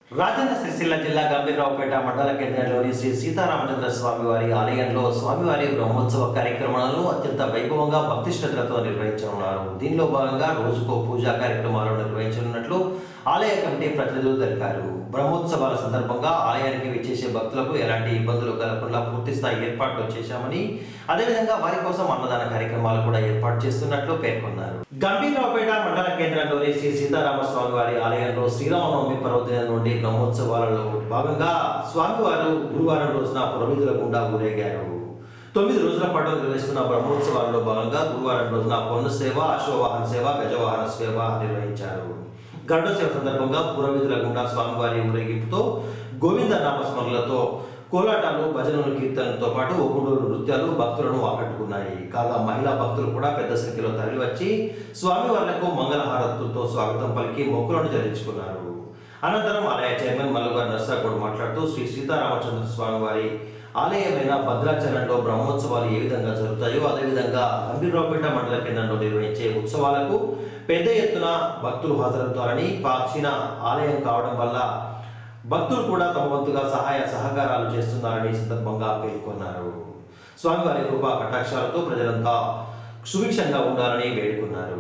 రాజన్న సిరిసిల్ల జిల్లా గంభీరరావుపేట మండల కేంద్రంలోని శ్రీ సీతారామచంద్ర స్వామి వారి ఆలయంలో స్వామివారి బ్రహ్మోత్సవ కార్యక్రమాలను అత్యంత వైభవంగా భక్తి శ్రద్ధలతో నిర్వహించనున్నారు దీనిలో భాగంగా రోజుకో పూజా కార్యక్రమాలు నిర్వహించనున్నట్లు ఆలయ కమిటీ ప్రతినిధులు తెలిపారు బ్రహ్మోత్సవాల సందర్భంగా ఆలయానికి విచ్చేసే భక్తులకు ఎలాంటి ఇబ్బందులు కలగకుండా పూర్తి స్థాయి ఏర్పాట్లు చేశామని అదేవిధంగా వారి కోసం అన్నదాన కార్యక్రమాలు కూడా ఏర్పాటు చేస్తున్నట్లు పేర్కొన్నారు గంభీరరావుపేట మండల కేంద్రంలోని శ్రీ సీతారామ స్వామి వారి ఆలయంలో శ్రీరామనవమి పర్వదినం నుండి బ్రహ్మోత్సవాలలో భాగంగా స్వామివారు గురువారం రోజున పురవీధుల గుండా ఊరేగారు తొమ్మిది రోజుల పాటు నిర్వహిస్తున్న బ్రహ్మోత్సవాల్లో భాగంగా గురువారం రోజున పొన్ను సేవ అశ్వవాహన సేవ గజవాహన సేవ నిర్వహించారు గరుడ సేవ సందర్భంగా పురవీధుల గుండా స్వామివారి ఊరేగింపుతో గోవింద నామస్మరణలతో కోలాటాలు భజనలు కీర్తనలతో పాటు ఒగుడూరు నృత్యాలు భక్తులను ఆకట్టుకున్నాయి కాగా మహిళా భక్తులు కూడా పెద్ద సంఖ్యలో తరలివచ్చి స్వామివార్లకు మంగళహారతులతో స్వాగతం పలికి మొక్కులను చెల్లించుకున్నారు అనంతరం ఆలయ చైర్మన్ మల్లుగారు నర్సాగౌడ్ మాట్లాడుతూ శ్రీ సీతారామచంద్ర స్వామి వారి ఆలయమైన భద్రాచలంలో బ్రహ్మోత్సవాలు ఏ విధంగా జరుగుతాయో అదేవిధంగా గంభీరరావుపేట మండల కేంద్రంలో నిర్వహించే ఉత్సవాలకు పెద్ద ఎత్తున భక్తులు హాజరవుతారని ప్రాచీన ఆలయం కావడం వల్ల భక్తులు కూడా తమ వంతుగా సహాయ సహకారాలు చేస్తున్నారని ఈ సందర్భంగా పేర్కొన్నారు స్వామివారి కృపా కటాక్షాలతో ప్రజలంతా సుభిక్షంగా ఉండాలని వేడుకున్నారు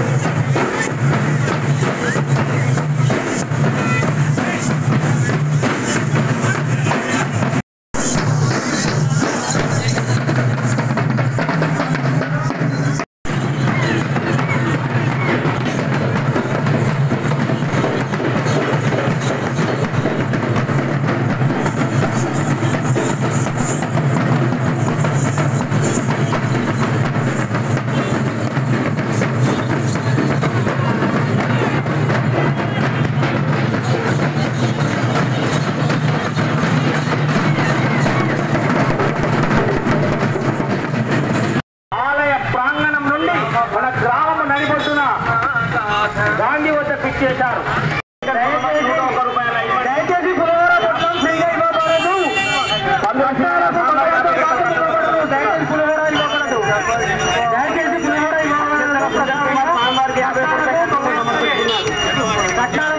ఆలయ ప్రాంగణం నుండి మన గ్రామం నడిపొట్టున గాంధీ వద్ద పిచ్చేశారు దయచేసి పులిహోర మొత్తం ఫ్రీగా ఇవ్వబడదు పంద్రహ సంవత్సరాలతో పాటు ఇవ్వబడదు. దయచేసి పులిహోర ఇవ్వబడదు దయచేసి పులిహోర ఇవ్వబడదు స్వామివారికి యాభై రూపాయలు సమర్పిస్తున్నారు. కట్టాల